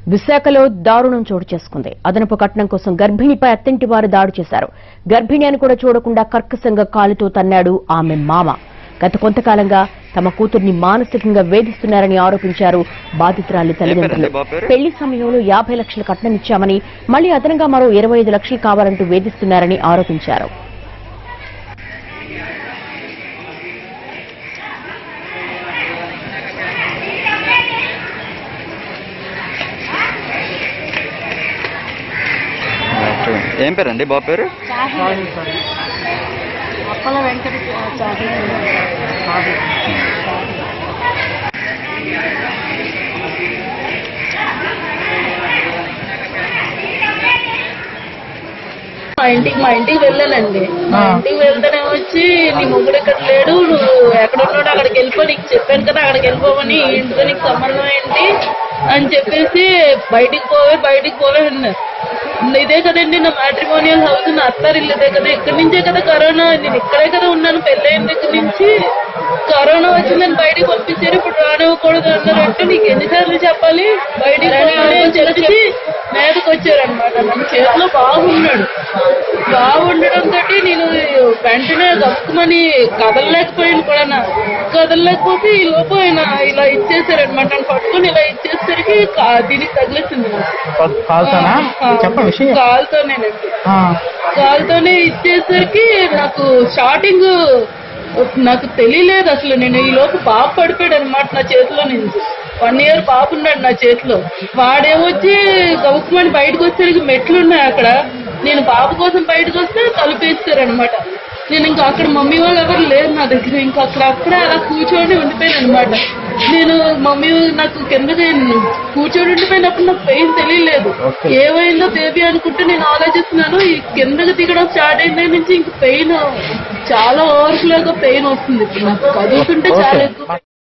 విశాఖలో దారుణం చోటు చేసుకుంది అదనపు కట్నం కోసం గర్భిణిపై అత్తింటి వారు దాడి చేశారు గర్భిణి అని కూడా చూడకుండా కర్కశంగా కాలుతో తన్నాడు ఆమె మామ గత కొంతకాలంగా తమ కూతుర్ని మానసికంగా వేధిస్తున్నారని ఆరోపించారు బాధితురాలి తల్లిదండ్రులు బాబు పేరు? పెళ్లి సమయంలో యాభై లక్షల కట్నం ఇచ్చామని మళ్లీ అదనంగా మరో ఇరవై ఐదు లక్షలు కావాలంటూ వేధిస్తున్నారని ఆరోపించారు ఏం పేరండి బాబు పేరు అప్పల వెంకట చాటి మా ఇంటికి మా ఇంటికి వెళ్ళానండి మా ఇంటికి వెళ్తేనే వచ్చి నీ మొగుడు ఇక్కడ లేడు నువ్వు ఎక్కడ ఉన్నాడో అక్కడికి వెళ్ళిపో నీకు చెప్పాను కదా అక్కడికి వెళ్ళిపోమని ఈ ఇంటితో నీకు సంబంధం ఏంటి అని చెప్పేసి బయటికి పోవే బయటికి పోవే అన్నారు ఇదే కదండి నా మ్యాట్రిమోనియల్ హౌస్ నా అత్తారిల్లు ఇదే కదా ఇక్కడి నుంచే కదా కరోనా నేను ఇక్కడే కదా ఉన్నాను పెళ్ళైన దగ్గర నుంచి కరోనా వచ్చిందని బయటికి పంపించారు ఇప్పుడు రానివ్వకూడదు అన్నారంటే నీకు ఎన్నిసార్లు చెప్పాలి బయటికి పోవాలి అని చెప్పేసి మీదకి వచ్చారనమాట నన్ను చేతిలో బాగున్నాడు బాగుండడం తోటి నేను వెంటనే గప్పుమని కదలలేకపోయాను కూడా నా కదలలేకపోతే ఈ లోపు ఆయన ఇలా ఇచ్చేసారనమాట నన్ను పట్టుకొని ఇలా ఇచ్చేసరికి కా- దీనికి తగిలిస్తుంది నాకు కాల్తానా చెప్ప విషయం కాలుతోనేనండి ఆ, కాలుతోనే ఇచ్చేసరికి నాకు స్టార్టింగ్ నాకు తెలియలేదు అసలు నేను ఈ లోపు బాబు పడిపోయాడు అనమాట నా చేతిలో నుంచి వన్ ఇయర్ బాబు ఉన్నాడు నా చేతిలో వాడేమొచ్చి గౌకుమని బయటకు వచ్చేసరికి మెట్లు ఉన్నాయి అక్కడ నేను బాబు కోసం బయటకు వస్తే తలుపేస్తారు అనమాట నేను ఇంకా అక్కడ మమ్మీ వాళ్ళు ఎవరు లేరు నా దగ్గర ఇంకా అక్కడ అప్పుడే అలా కూర్చొని ఉండిపోయాను అనమాట నేను మమ్మీ నాకు కిందకి కూర్చొని ఉండిపోయినప్పుడు నాకు పెయిన్ తెలియలేదు Okay. ఏమైందో బేబీ అనుకుంటే నేను ఆలోచిస్తున్నాను ఈ కిందకి దిగడం స్టార్ట్ అయిన దగ్గర నుంచి ఇంక పెయిన్ చాలా ఓవర్ఫ్లోగా పెయిన్ వస్తుంది ఇప్పుడు నాకు కదులుతుంటే చాలా Okay. ఎక్కువ